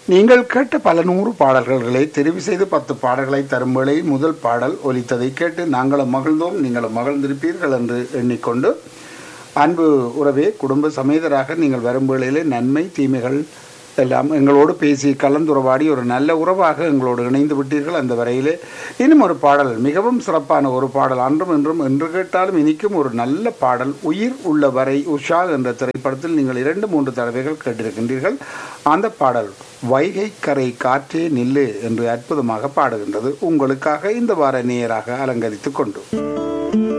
நீங்கள் கேட்ட பல நூறு பாடல்களை தெரிவு செய்து பத்து பாடல்களை தரும் வேளை முதல் பாடல் ஒலித்ததை கேட்டு நாங்களும் மகிழ்ந்தோம் நீங்களும் மகிழ்ந்திருப்பீர்கள் என்று எண்ணிக்கொண்டு அன்பு உறவே குடும்ப சமேதராக நீங்கள் வரும் வேளையிலே நன்மை தீமைகள் எல்லாம் எங்களோடு பேசி கலந்துறவாடி ஒரு நல்ல உறவாக எங்களோடு இணைந்து விட்டீர்கள் அந்த வரையிலே இன்னும் ஒரு பாடல் மிகவும் சிறப்பான ஒரு பாடல் அன்றும் இன்றும் என்று கேட்டாலும் இனிக்கும் ஒரு நல்ல பாடல் உயிர் உள்ள வரை உஷா என்ற திரைப்படத்தில் நீங்கள் இரண்டு மூன்று தடவைகள் கேட்டிருக்கின்றீர்கள் அந்த பாடல் வைகை கரை காற்றே நில்லு என்று அற்புதமாக பாடுகின்றது உங்களுக்காக இந்த வார நேயராக அலங்கரித்துக் கொண்டு